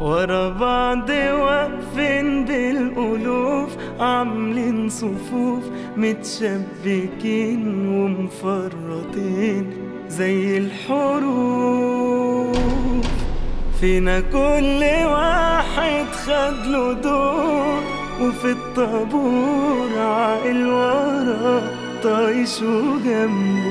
ورا بعض واقفين بالألوف عاملين صفوف متشبكين ومفرطين زي الحروف فينا كل واحد خد له دور وفي الطابور عاقل ورا طايش وجنبه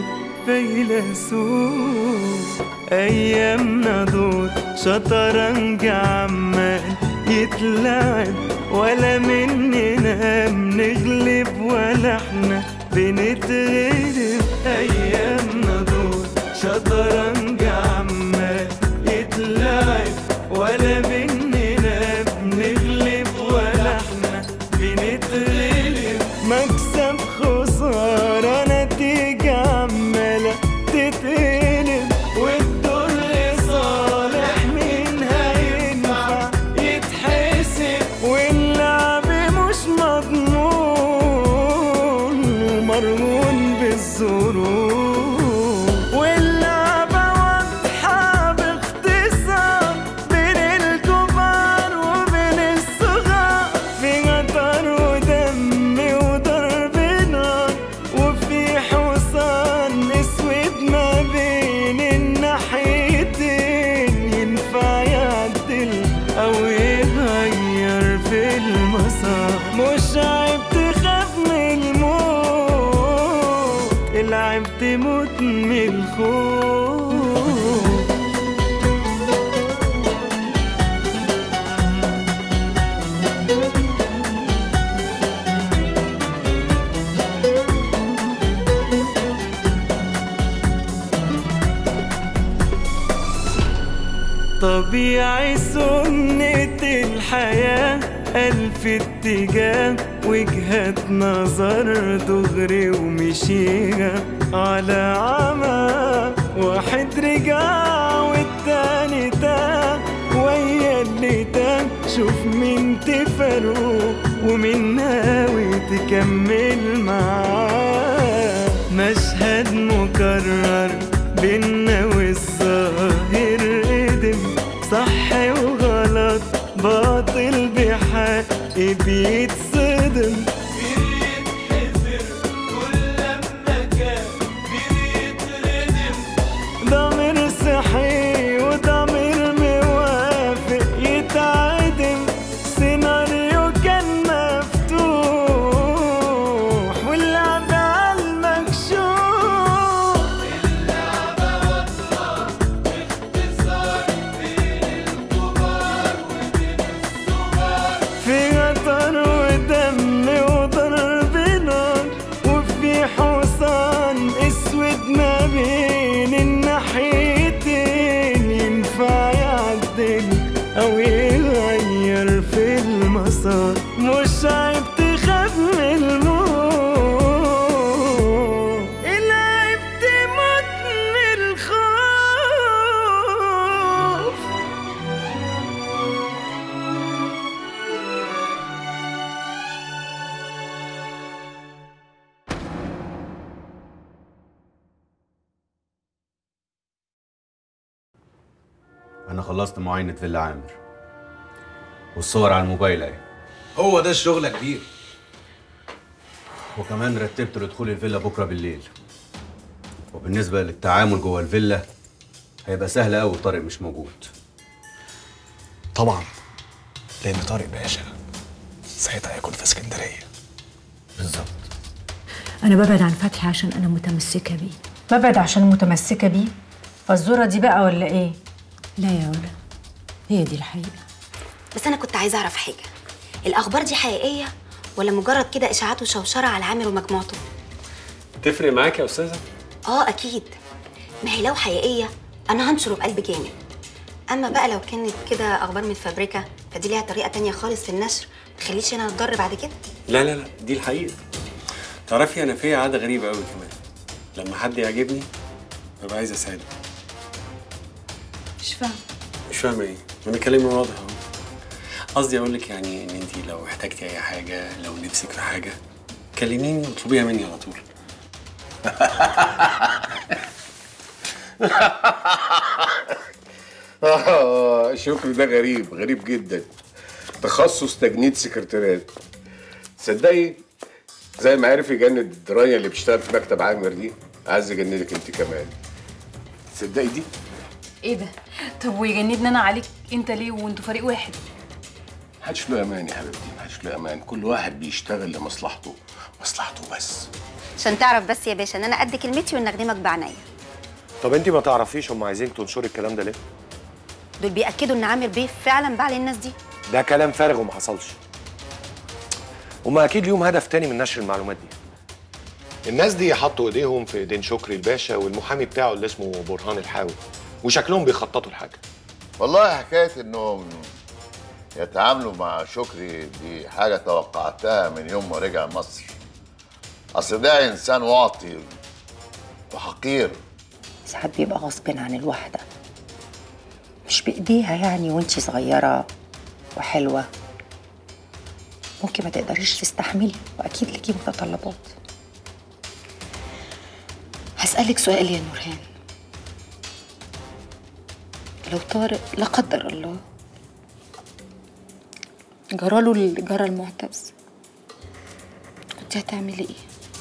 فيلسوف أيامنا دول شطرنج عمال يتلعب ولا مننا بنغلب ولا احنا بنتغلب أيامنا دول شطرنج عمال يتلعب ولا مننا بنغلب ولا احنا بنتغلب مكسب خسارة نتيجة عمالة تتقلب والدور لصالح مين هينفع يتحسب واللعب مش مضمون ومرهون بالظروف واللعبة واضحة باختصار بين الكبار وبين الصغار في قطر ودم وضرب نار وفي حصان اسود ما بين الناحيتين ينفع يعدل او يغير في المسار مش عيب تخاف من الموت العيب تموت من الخوف طبيعي سنة الحياة ألف اتجاه وجهة نظر دغري ومشيها على عمى واحد رجع والتاني تاه ويا اللي تاه شوف مين تفرقه ومين ناوي تكمل معاه مشهد مكرر بينا والظاهر قدم صح وغلط باطل بحق بيتصدم ضمير صحي وضمير موافق يتعدم سيناريو كان مفتوح واللعب على المكشوف في قطر ودم وضرب نار وفي حصان اسود ما بين الناحيتين ينفع يعدل او يغير في المسار مش عيب تخاف من الموت العيب تموت من الخوف انا خلصت معاينه فيلا عامر والصور على الموبايل اهي هو ده الشغل يا كبير وكمان رتبت لدخول الفيلا بكره بالليل وبالنسبه للتعامل جوه الفيلا هيبقى سهل قوي طارق مش موجود طبعا لان طارق باشا ساعتها هيكون في اسكندريه بالظبط أنا ببعد عن فتحي عشان أنا متمسكة بيه ببعد عشان متمسكة بيه فالزورة دي بقى ولا ايه؟ لا يا ولا هي دي الحقيقة بس انا كنت عايزه اعرف حاجه الاخبار دي حقيقيه ولا مجرد كده اشاعات وشوشره على عامر ومجموعته تفرق معاك يا استاذه اه اكيد ما هي لو حقيقيه انا هنشره بقلب جامد اما بقى لو كانت كده اخبار متفبركه فدي ليها طريقه تانية خالص في النشر ما تخليش انا اتضر بعد كده لا لا لا دي الحقيقه تعرفي انا فيا عاده غريبه قوي كمان لما حد يعجبني ببقى عايز اساعده مش فاهم مش فاهمه ايه انا كلامي واضح اهو قصدي اقول لك يعني ان انت لو احتجتي اي حاجه لو نفسك في حاجه كلميني واطلبيها مني على طول آه شكري ده غريب غريب جدا تخصص تجنيد سكرتيرات تصدقي زي ما عرف يجند رانيا اللي بتشتغل في مكتب عامر دي عايز يجندك انت كمان تصدقي دي ايه ده طب ويجندني انا عليك انت ليه وانتوا فريق واحد محدش له امان يا حبيبتي محدش له امان كل واحد بيشتغل لمصلحته مصلحته بس عشان تعرف بس يا باشا ان انا قد كلمتي وان اخدمك بعناية طب انت ما تعرفيش هم عايزين تنشري الكلام ده ليه؟ دول بياكدوا ان عامر بيه فعلا باع للناس دي ده كلام فارغ وما حصلش هما اكيد ليهم هدف تاني من نشر المعلومات دي الناس دي حطوا ايديهم في ايدين شكري الباشا والمحامي بتاعه اللي اسمه برهان الحاوي وشكلهم بيخططوا لحاجه والله حكايه انهم يتعاملوا مع شكري دي حاجه توقعتها من يوم ما رجع مصر اصل ده انسان واطي وحقير ساعات بيبقى غصب عن الواحدة مش بإيديها يعني وانتي صغيرة وحلوة ممكن ما تقدريش تستحملي وأكيد ليكي متطلبات هسألك سؤال يا نورهان لو طارق لا قدر الله جراله اللي جرى المعتز كنت هتعملي ايه؟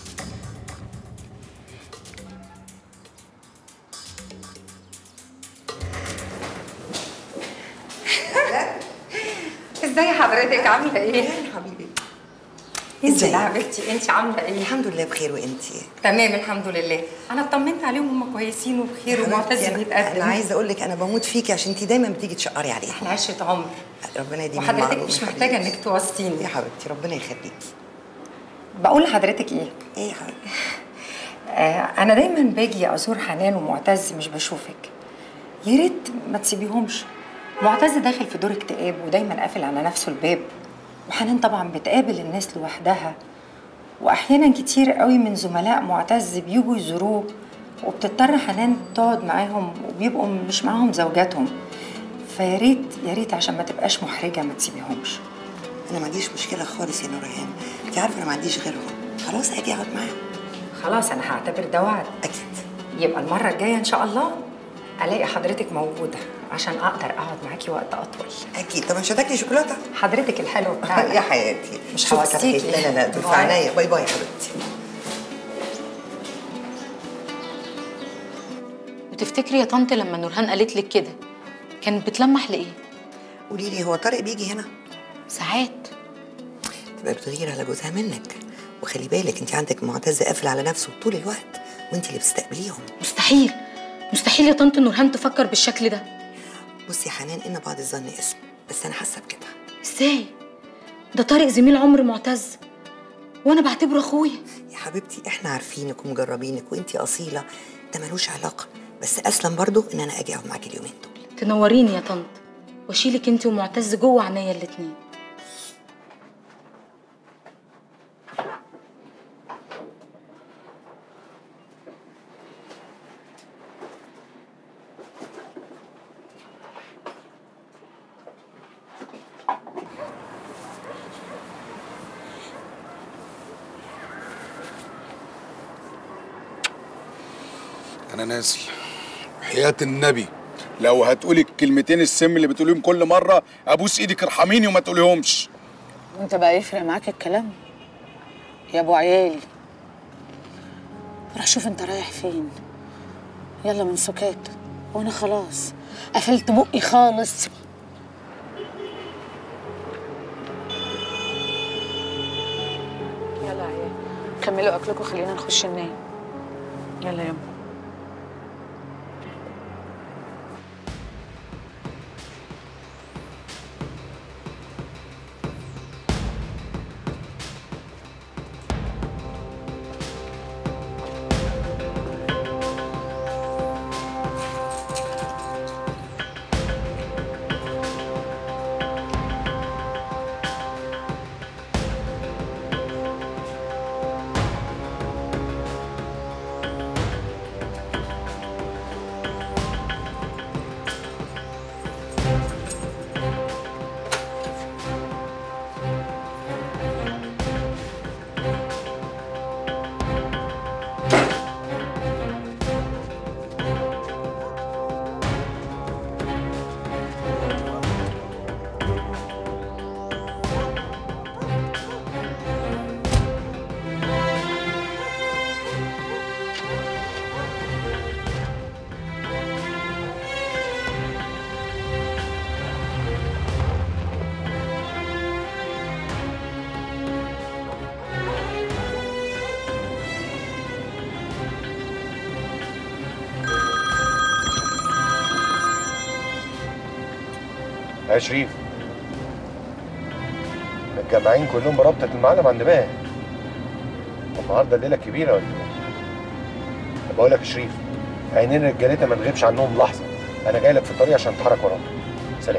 ازاي حضرتك عامله ايه يا حبيبي انت ازيك؟ يا حبيبتي انت عامله ايه الحمد لله بخير وانتي تمام الحمد لله انا اطمنت عليهم هم كويسين وبخير ومعتز حبيبتي، بيتقدم انا, أنا عايزه اقول لك انا بموت فيكي عشان انتي دايما بتيجي تشقري عليها احنا عشره عمر ربنا يديمك وحضرتك مش محتاجه انك توصيني يا حبيبتي ربنا يخليكي بقول لحضرتك ايه ايه يا حبيبتي آه انا دايما باجي ازور حنان ومعتز مش بشوفك يا ريت ما تسيبيهمش معتز داخل في دور اكتئاب ودايما قافل على نفسه الباب وحنان طبعا بتقابل الناس لوحدها واحيانا كتير قوي من زملاء معتز بيجوا يزوروه وبتضطر حنان تقعد معاهم وبيبقوا مش معاهم زوجاتهم فيا ريت يا ريت عشان ما تبقاش محرجه ما تسيبيهمش انا ما عنديش مشكله خالص يا نورهان انت عارفه انا ما عنديش غيرهم خلاص اجي اقعد معاهم خلاص انا هعتبر ده وعد اكيد يبقى المره الجايه ان شاء الله الاقي حضرتك موجوده عشان اقدر اقعد معاكي وقت اطول اكيد طب مش هتاكلي شوكولاته حضرتك الحلو بتاعك يا حياتي مش شوفي هوصيكي. كتر خير. لا لا لا دول في باي. عينيا باي باي يا حبيبتي وتفتكري يا طنط لما نورهان قالت لك كده كانت بتلمح لايه قولي لي هو طارق بيجي هنا ساعات تبقى بتغير على جوزها منك وخلي بالك انت عندك معتز قافل على نفسه طول الوقت وانت اللي بتستقبليهم مستحيل مستحيل يا طنط نورهان تفكر بالشكل ده بصي يا حنان ان بعض الظن اسم بس انا حاسه بكده ازاي ده طارق زميل عمر معتز وانا بعتبره اخويا يا حبيبتي احنا عارفينك ومجربينك وانت اصيله ده ملوش علاقه بس اسلم برضو ان انا اجي اقعد معاكي اليومين دول تنوريني يا طنط واشيلك انت ومعتز جوه عينيا الاتنين انا نازل حياة النبي لو هتقولي الكلمتين السم اللي بتقوليهم كل مرة ابوس ايدك ارحميني وما تقوليهمش وانت بقى يفرق معاك الكلام يا ابو عيالي روح شوف انت رايح فين يلا من سكات وانا خلاص قفلت بقي خالص يلا يا عيال كملوا اكلكم خلينا نخش ننام يلا يا أم. يا شريف متجمعين كلهم بربطة المعلم عند ماهر النهارده الليلة كبيرة ولا ايه؟ طب بقول لك يا شريف عينين رجالتنا ما نغيبش عنهم لحظة أنا جاي لك في الطريق عشان اتحرك وراك سلام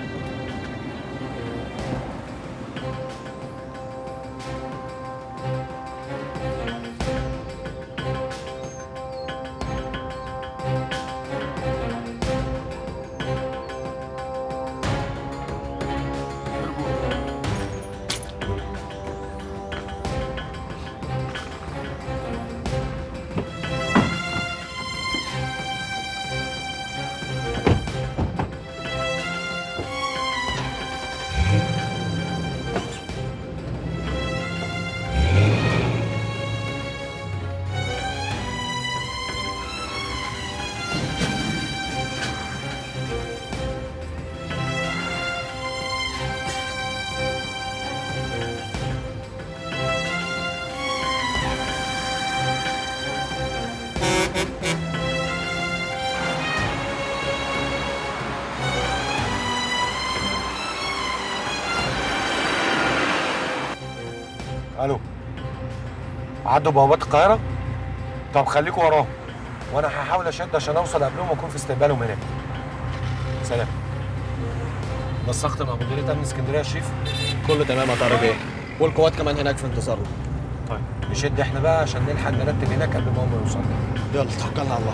الو عدوا بوابات القاهرة؟ طب خليكوا وراهم وانا هحاول اشد عشان اوصل قبلهم واكون في استقبالهم هناك سلام نسقت مع مديرية امن اسكندرية يا شريف كله تمام يا طارق بيه والقوات كمان هناك في انتظارنا طيب نشد احنا بقى عشان نلحق نرتب هناك قبل ما هم يوصلوا يلا توكلنا على الله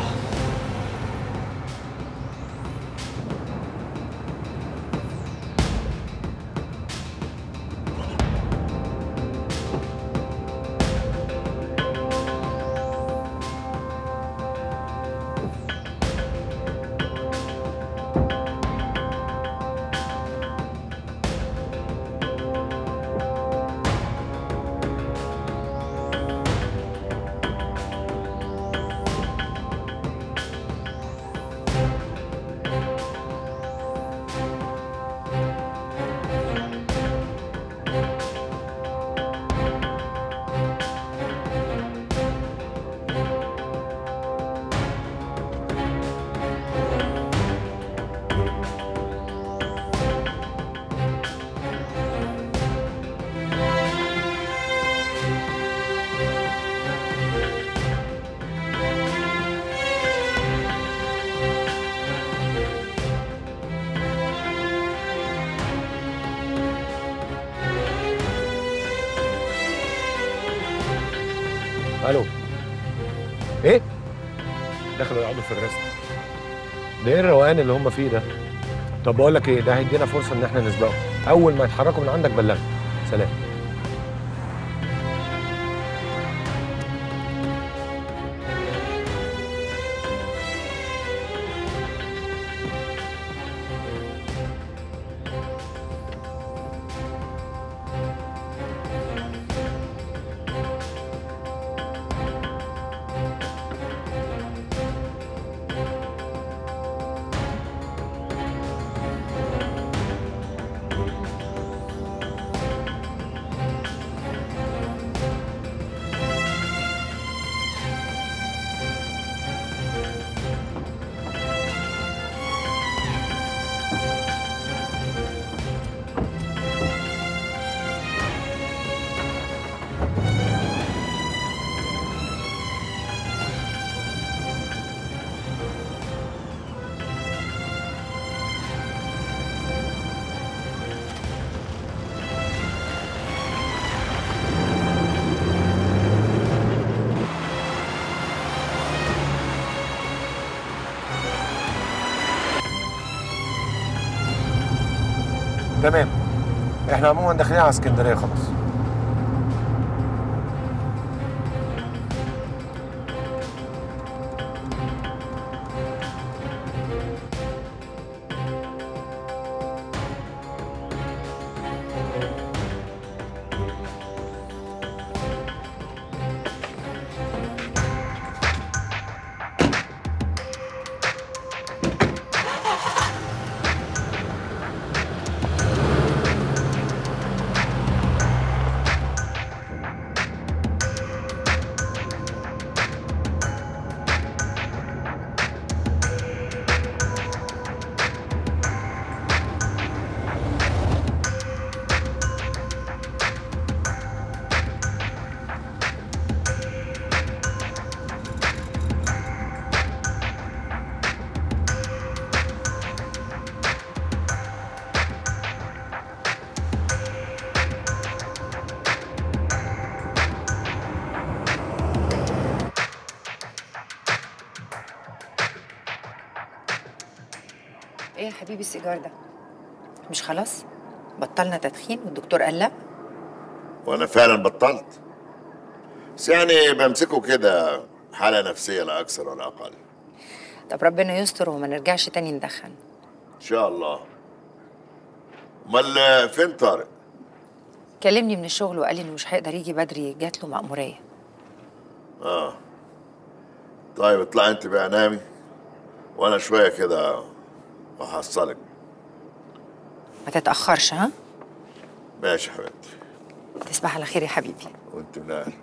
الو ايه دخلوا يقعدوا في الريست ده ايه الروقان اللي هم فيه ده طب بقول لك ايه ده هيدينا فرصه ان احنا نسبقهم اول ما يتحركوا من عندك بلغني سلام تمام احنا عموما داخلين على اسكندريه خلاص ايه يا حبيبي السيجار ده مش خلاص بطلنا تدخين والدكتور قال لا وانا فعلا بطلت بس يعني بمسكه كده حاله نفسيه لا اكثر ولا اقل طب ربنا يستر وما نرجعش تاني ندخن ان شاء الله امال فين طارق كلمني من الشغل وقال لي انه مش هيقدر يجي بدري جات له مأمورية اه طيب اطلعي انت بقى نامي وانا شويه كده وهحصلك ما تتأخرش ها ماشي يا حبيبتي تصبح على خير يا حبيبي وانت من اهل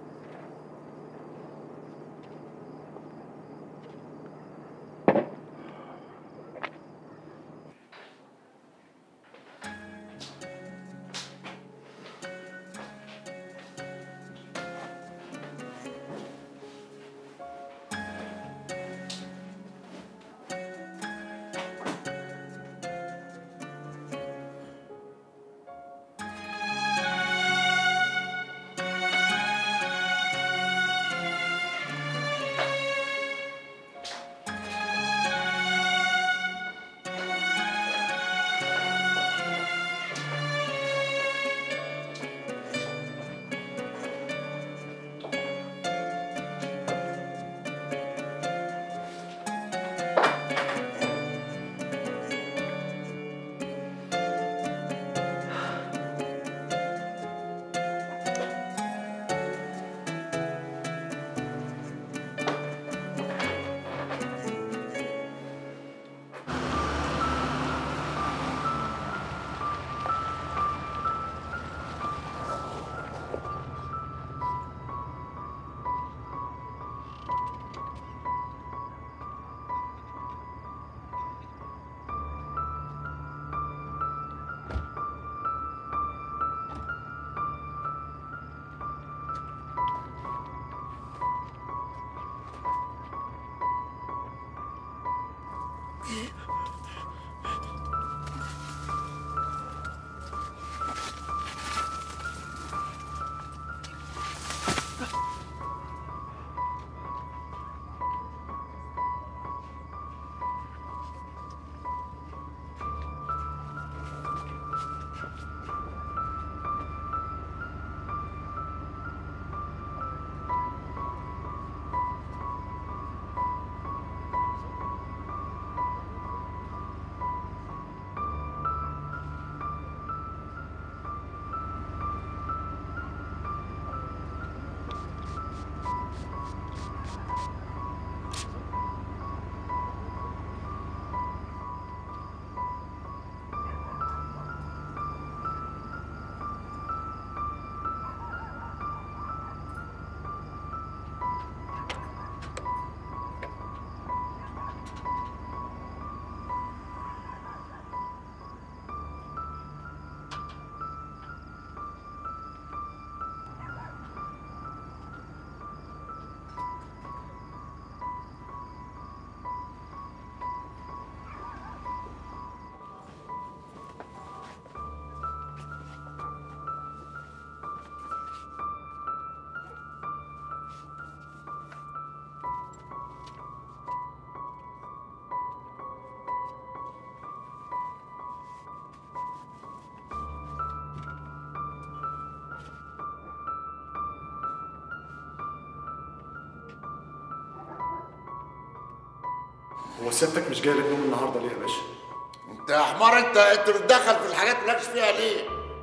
هو سيادتك مش جاي لك نوم النهارده ليه يا باشا؟ انت يا حمار انت انت بتدخل في الحاجات اللي مالكش فيها ليه؟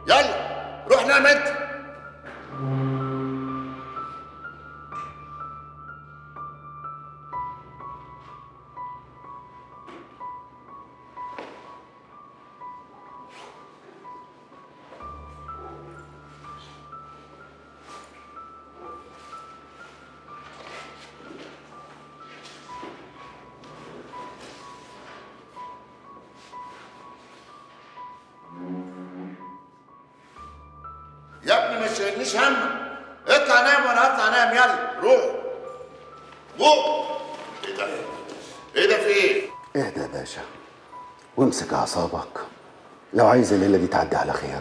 يلا روح نام انت يا ابني ما تشيلنيش همك اطلع نام وانا هطلع نام يلا روح روح ايه ده؟ ايه ده في ايه؟ اهدى يا باشا وامسك اعصابك لو عايز الليله دي تعدي على خير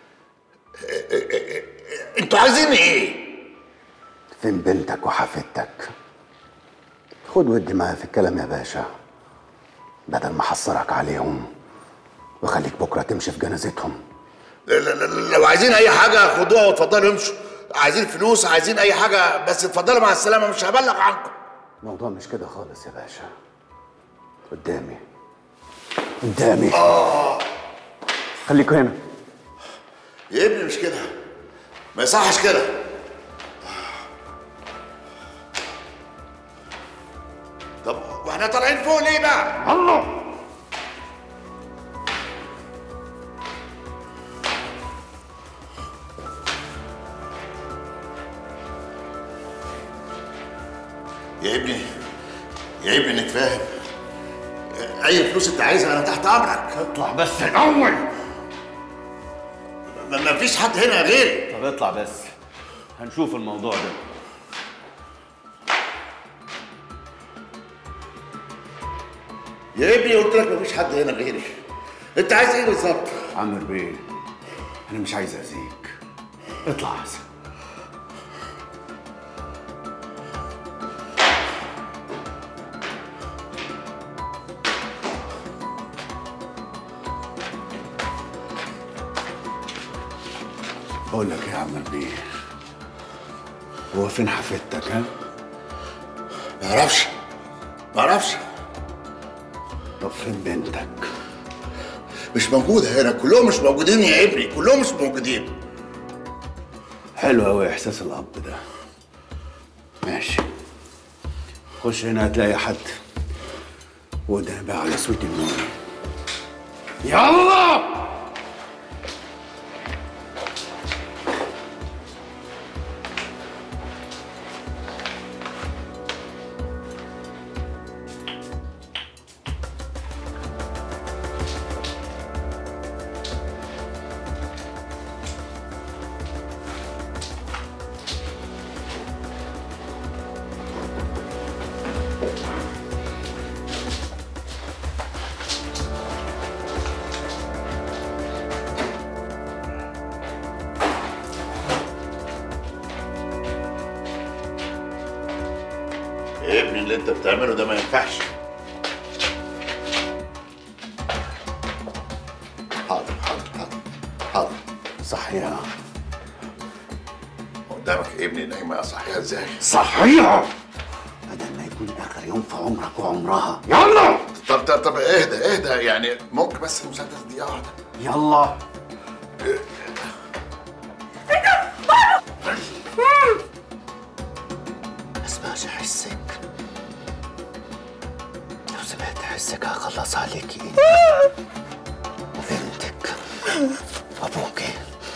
انتوا عايزين ايه؟ فين بنتك وحفيدتك خد ودي معايا في الكلام يا باشا بدل ما احصرك عليهم واخليك بكره تمشي في جنازتهم لا- لا- لا- لو عايزين اي حاجه خدوها واتفضلوا امشوا عايزين فلوس عايزين اي حاجه بس اتفضلوا مع السلامه مش هبلغ عنكم الموضوع مش كده خالص يا باشا قدامي قدامي اه خليك هنا يا ابني مش كده ما يصحش كده طب واحنا طالعين فوق ليه بقى؟ الله يا ابني يا ابني انك فاهم اي فلوس انت عايزها انا تحت امرك اطلع بس الاول ما ما فيش حد هنا غيري طب اطلع بس هنشوف الموضوع ده يا ابني قلت لك مفيش حد هنا غيري انت عايز ايه بالظبط عامر بيه انا مش عايز اذيك اطلع احسن بقول لك إيه يا عمر بيه هو فين حفيدتك ها؟ ما اعرفش ما اعرفش طب فين بنتك؟ مش موجودة هنا كلهم مش موجودين يا ابني كلهم مش موجودين حلو قوي احساس الاب ده ماشي خش هنا هتلاقي حد وده بقى على سويت النور يلا يا ابني اللي انت بتعمله ده ما ينفعش حاضر حاضر حاضر حاضر صحيح قدامك يا ابني نايمة صحيحة ازاي؟ صحيح بدل ما يكون اخر يوم في عمرك وعمرها يلا طب طب طب اهدى اهدى يعني ممكن بس المسدس دي واحدة يلا ما اسمعش حسك لو سمعت حسك هخلص عليكي انت وبنتك وابوكي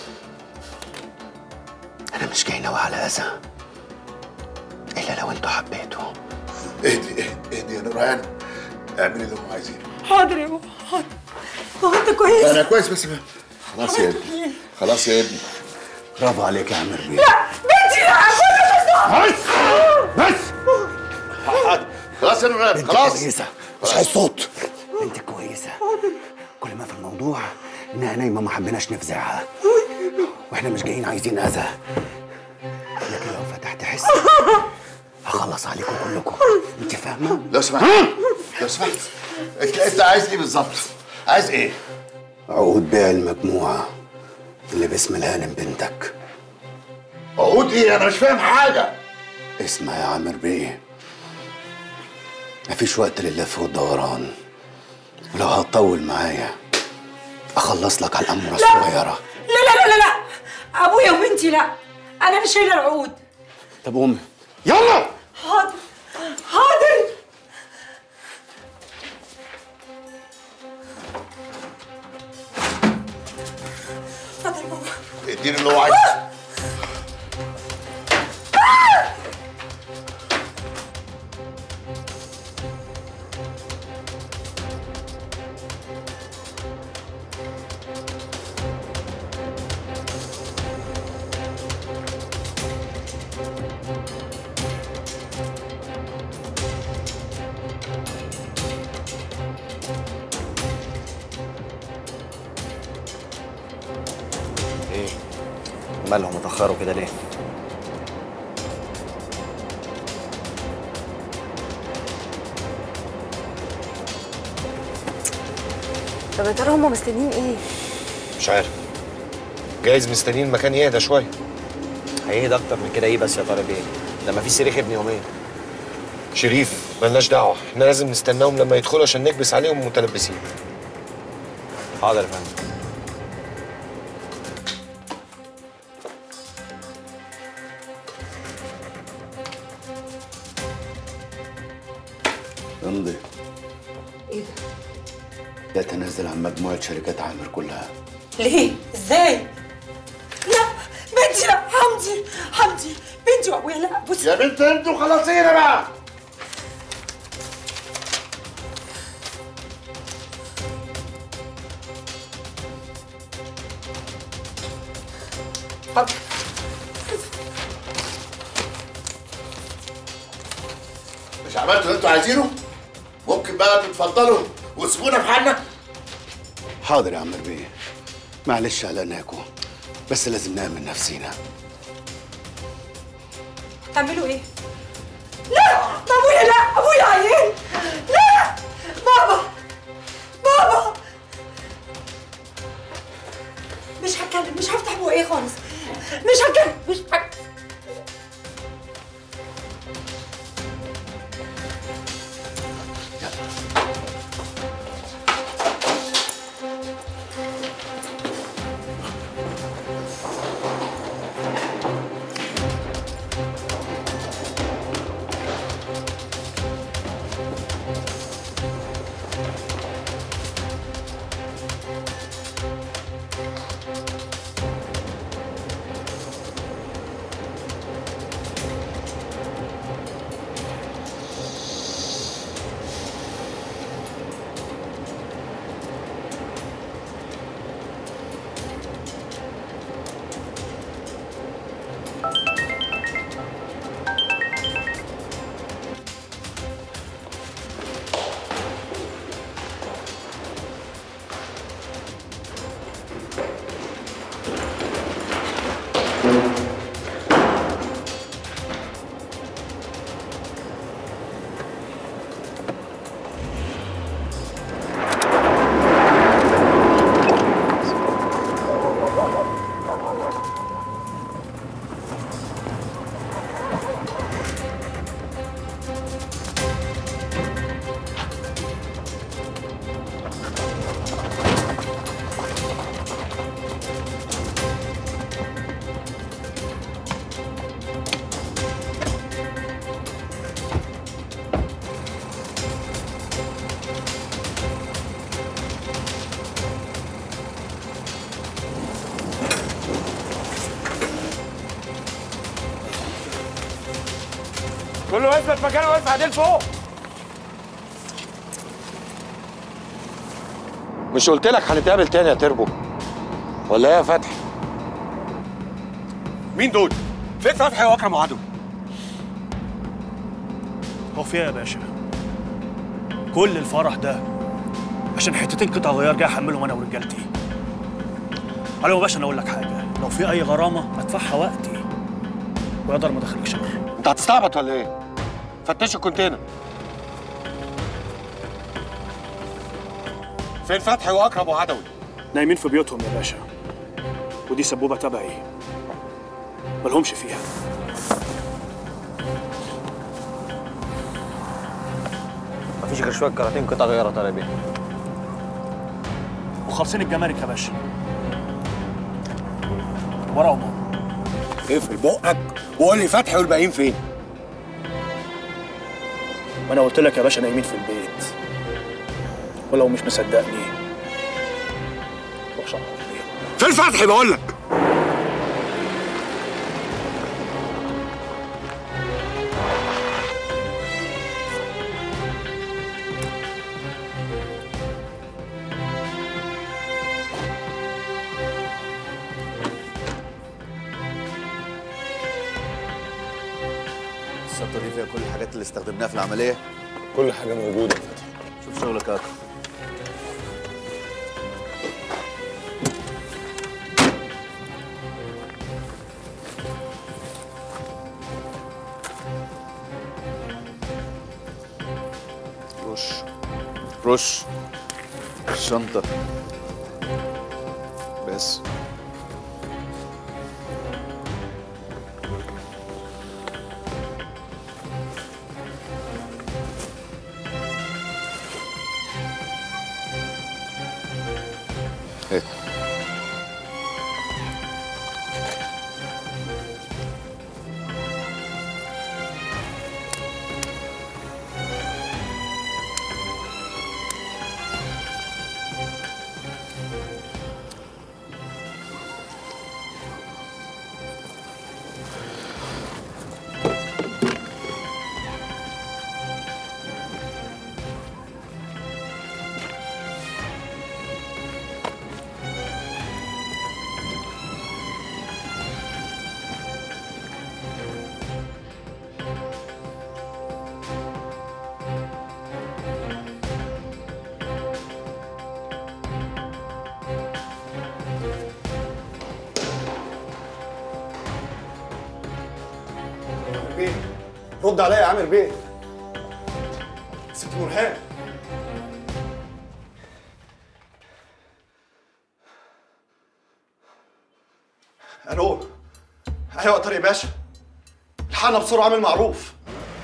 انا مش جاي ناوي على اذى الا لو انتوا حبيتوا اهدي اهدي اهدي يا نوران اعملي اللي هم عايزينه حاضر يا بابا حاضر هو انت كويس؟ انا كويس بس ما- خلاص يا ابني خلاص يا ابني برافو عليك يا عمر بيه لا بنتي لا خدها بس خلاص يا نوران بنتك خلاص كويسة مش عايز صوت بنتك كويسة كل ما في الموضوع انها نايمة ما حبيناش نفزعها واحنا مش جايين عايزين اذى لكن لو فتحت حس هخلص عليكم كلكم انت فاهمة؟ لو سمحت لو سمحت انت انت عايز ايه بالظبط؟ عايز ايه؟ عقود بيع المجموعة اللي باسم الهانم بنتك عقود ايه؟ انا مش فاهم حاجة اسمع يا عامر بيه مفيش وقت لللف والدوران ولو هتطول معايا اخلص لك على الاموره الصغيره لا لا لا لا لا ابويا وبنتي لا انا مش شايله العقود طب قومي يلا حاضر حاضر اتفضل يا بابا اديني اللي هو عايزه ايه مالهم اتأخروا كده ليه؟ طب يا ترى هم مستنيين ايه؟ مش عارف جايز مستنيين المكان يهدى شويه هيهدى اكتر من كده ايه بس يا طارق بيه ده مفيش صريخ ابن يومين شريف ملناش دعوه احنا لازم نستناهم لما يدخلوا عشان نكبس عليهم متلبسين حاضر يا فندم امضي ايه ده؟ يتنازل عن مجموعة شركات عامر كلها ليه؟ ازاي؟ لا بنتي لا حمدي حمدي بنتي وابويا لا بصي يا بنت انتوا خلاصينا بقى حاضر مش عملتوا اللي انتوا عايزينه ممكن بقى تتفضلوا وتسيبونا في حالنا حاضر يا عمر بيه معلش قلقناكوا بس لازم نأمن نفسينا تعملوا ايه؟ لا ابويا لا ابويا عيان لا بابا بابا مش هتكلم مش هفتح بقى خالص مش هتكلم مش هتكلم كله يثبت مكانه ويرفع ايديه لفوق مش قلت لك هنتقابل تاني يا تربو ولا ايه يا فتحي مين دول فين فتحي واكرم وعدو هو في ايه يا باشا كل الفرح ده عشان حتتين قطع غيار جاي احملهم انا ورجالتي على يا باشا انا اقول لك حاجه لو في اي غرامه ادفعها وقتي ويقدر ما دخلك شهر انت هتستعبط ولا ايه فتشوا الكونتينر فين فتحي واكرم وعدوي نايمين في بيوتهم يا باشا ودي سبوبه تبعي ملهمش فيها مفيش غير شويه كراتين قطع غيار يا طارق بيه وخالصين الجمارك يا باشا ورا وماما اقفل بقك وقول لي فتحي والباقيين فين ما انا قلت لك يا باشا نايمين في البيت ولو مش مصدقني روح شرح فين فتحي بقول لك الشنطه دي فيها كل الحاجات اللي استخدمناها في العمليه كل حاجه موجوده يا فتحي شوف شغلك يا اكرم رش رش الشنطة بس هات بيه رد عليا يا عامر بيه ست مرهان الو ايوه طارق باشا الحقنا بسرعه اعمل معروف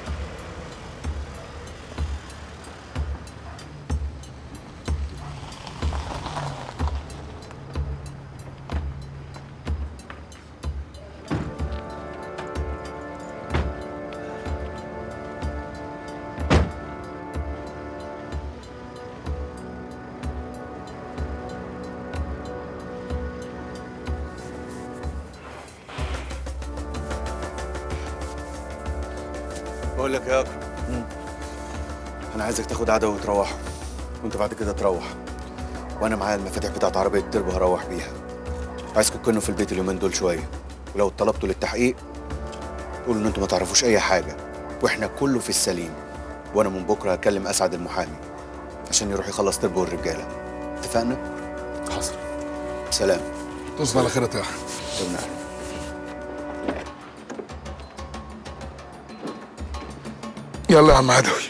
بقول لك يا اكرم انا عايزك تاخد عدوى وتروح وانت بعد كده تروح وانا معايا المفاتيح بتاعت عربيه تربو هروح بيها عايزكم تكونوا في البيت اليومين دول شويه ولو طلبتوا للتحقيق قولوا ان انتوا ما تعرفوش اي حاجه واحنا كله في السليم وانا من بكره هكلم اسعد المحامي عشان يروح يخلص تربو الرجاله اتفقنا حصل سلام تصبح على خير يا طه تمام يلا يا عم عدوي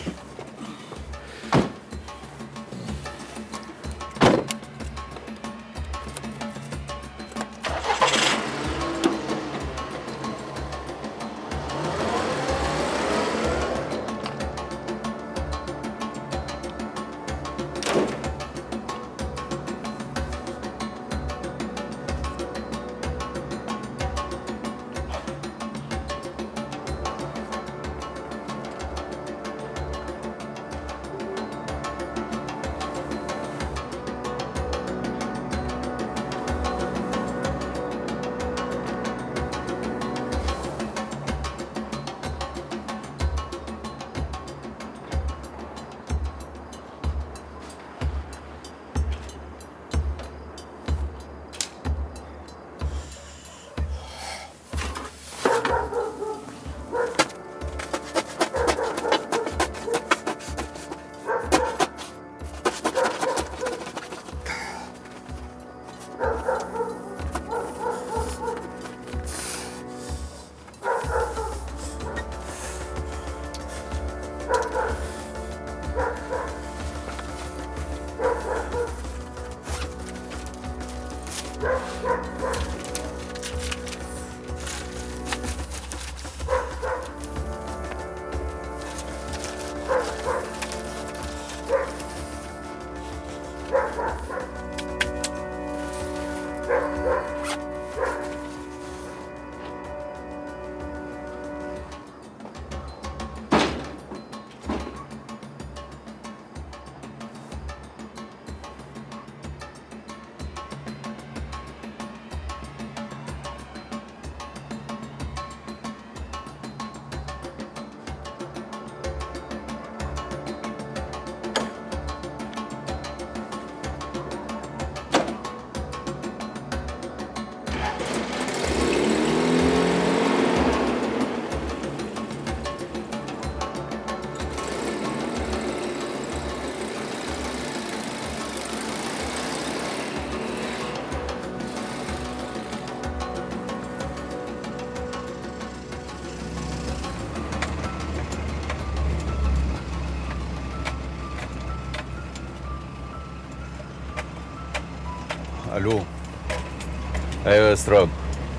الو ايوه يا اسراج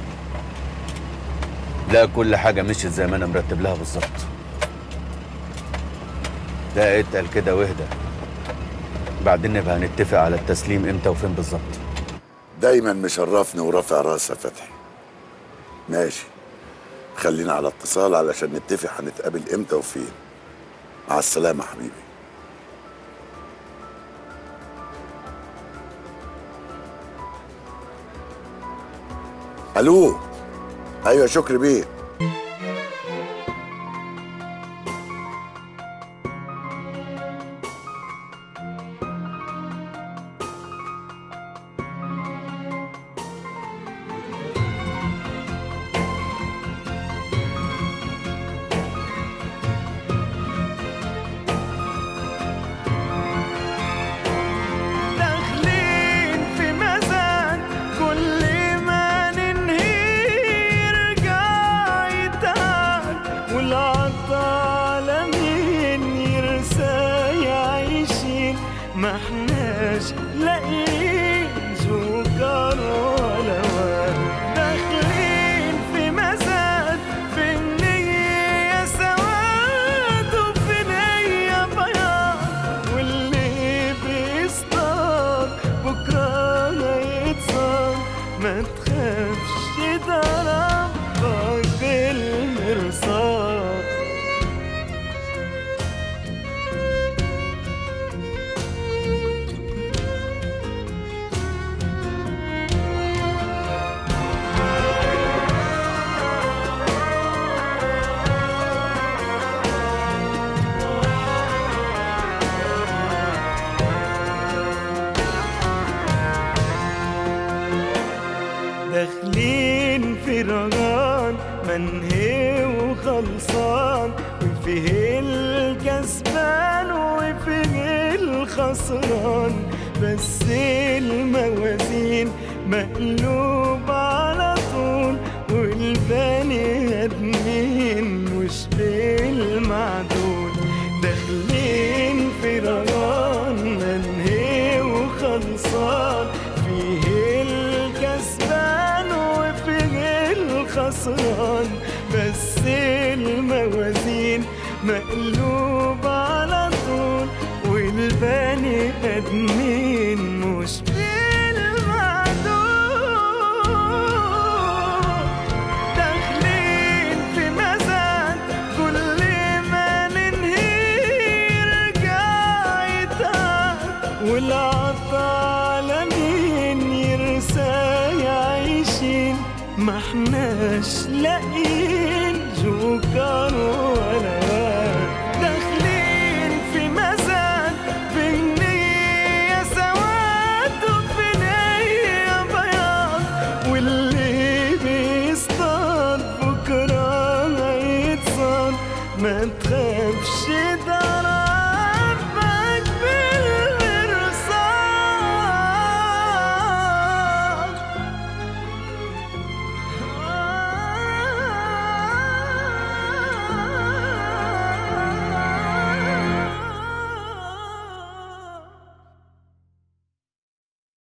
لا كل حاجه مشيت زي ما انا مرتب لها بالظبط لا اتقل كده واهدى بعدين نبقى هنتفق على التسليم امتى وفين بالظبط دايما مشرفني ورافع راسي يا فتحي ماشي خلينا على اتصال علشان نتفق هنتقابل امتى وفين مع السلامة حبيبي الو ايوه شكري بيه داخلين في مزاد كل ما ننهي يرجع يتعب والعطالة مين يرسى يعيشين ما احناش لاقيين جوكر ولا واد داخلين في مزاد في النية سواد وفي نية بياض واللي بيصطاد بكرة هيتصاب ما تخافش ده ربك بالمرصاد داخلين في رجان منهي وخلصان وفيه الكسبان وفيه الخسران بس الموازين مقلوب على طول والبني ادمين مش بالمعدول داخلين في رجان منهي وخلصان فيه الكسبان وفيه الخسران بس الموازين مقلوب على طول والبني ادمين مش بالمعدول داخلين في مزاد كل ما ننهي يرجع يتعب والعطالة مين يرسى يعيشين ما احناش لاقيين جوكر